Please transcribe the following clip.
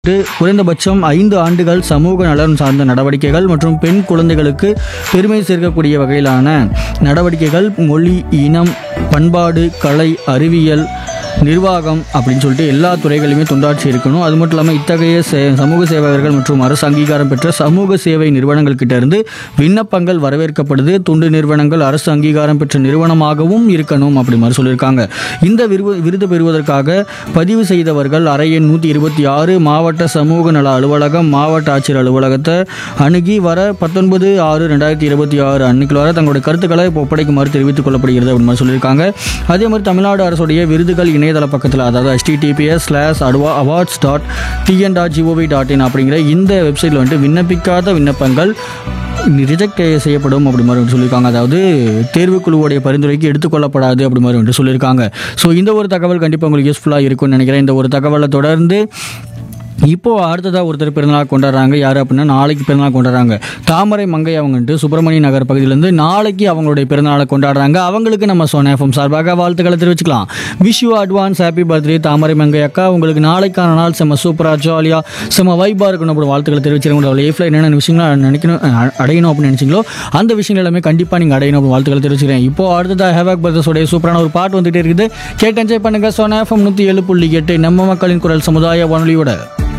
குறைந்தபட்சம் ஐந்து ஆண்டுகள் சமூக நலன் சார்ந்த நடவடிக்கைகள் மற்றும் பெண் குழந்தைகளுக்கு பெருமை சேர்க்கக்கூடிய வகையிலான நடவடிக்கைகள் மொழி இனம் பண்பாடு கலை அறிவியல் நிர்வாகம் அப்படின்னு சொல்லிட்டு எல்லா துறைகளிலுமே தொண்டாற்றி இருக்கணும் அது மட்டும் இல்லாமல் இத்தகைய சே- சமூக சேவகர்கள் மற்றும் அரசு அங்கீகாரம் பெற்ற சமூக சேவை நிறுவனங்கள் கிட்ட இருந்து விண்ணப்பங்கள் வரவேற்கப்படுது தொண்டு நிறுவனங்கள் அரசு அங்கீகாரம் பெற்ற நிறுவனமாகவும் இருக்கணும் அப்படி மாதிரி சொல்லியிருக்காங்க இந்த விருது விருது பெறுவதற்காக பதிவு செய்தவர்கள் அறை எண் நூற்றி இருபத்தி ஆறு மாவட்ட சமூக நல அலுவலகம் மாவட்ட ஆட்சியர் அலுவலகத்தை அணுகி வர பத்தொன்பது ஆறு ரெண்டாயிரத்தி இருபத்தி ஆறு அன்னைக்கு வர தங்களுடைய கருத்துக்களை ஒப்படைக்குமாறு தெரிவித்துக் கொள்ளப்படுகிறது அப்படின்னு மாதிரி சொல்லியிருக்காங்க அதே மாதிரி தமிழ்நாடு அரசுடைய விருதுகள் இணையதள பக்கத்தில் அதாவது https ஸ்லாஷ் அட்வா awards dot TN dot GOV dot in அப்படிங்கிற இந்த வெப்சைட்டில் வந்துட்டு விண்ணப்பிக்காத விண்ணப்பங்கள் ரிஜெக்ட் செய்யப்படும் அப்படி மாதிரி வந்துட்டு சொல்லியிருக்காங்க அதாவது தேர்வுக்குழுவுடைய பரிந்துரைக்கு எடுத்துக்கொள்ளப்படாது அப்படி மாதிரி வந்துட்டு சொல்லியிருக்காங்க ஸோ இந்த ஒரு தகவல் கண்டிப்பாக உங்களுக்கு யூஸ்ஃபுல்லாக இருக்கும்னு நினைக்கிறேன் இந்த ஒரு தகவலை தொடர்ந்து இப்போ அடுத்ததாக ஒருத்தர் பிறந்தநாள் கொண்டாடுறாங்க யார் அப்படின்னா நாளைக்கு பிறந்தநாள் கொண்டாடுறாங்க தாமரை மங்கை அவங்கன்ட்டு சுப்பிரமணிய நகர் பகுதியிலேருந்து நாளைக்கு அவங்களுடைய பிறந்தநாளை கொண்டாடுறாங்க அவங்களுக்கு நம்ம சோனாஃபம் சார்பாக வாழ்த்துக்களை தெரிவிச்சுக்கலாம் wish you advance happy birthday Thamarai Mangai அக்கா உங்களுக்கு நாளைக்கான நாள் செம்ம சூப்பராக ஜாலியாக செம்ம வைப்பாக இருக்கணும் அப்படி வாழ்த்துக்களை தெரிவிச்சிருங்க உங்களோட லைஃப்பில் என்னென்ன விஷயங்கள் நினைக்கணும் அ- அடையணும் அப்படின்னு நினைச்சீங்களோ அந்த விஷயங்கள் எல்லாமே கண்டிப்பாக நீங்கள் அடையணும் அப்படின்னு வாழ்த்துக்களை தெரிவிச்சுக்கிறேன் இப்போ அடுத்ததாக ஹேவாக் பிரதர்ஸோடைய சூப்பரான ஒரு பாட்டு வந்துகிட்டே இருக்குது கேட்டு என்ஜாய் பண்ணுங்க சோனாஃபம் நூற்றி ஏழு புள்ளி எட்டு நம்ம மக்களின் குரல் சமுதாய வானொலியோட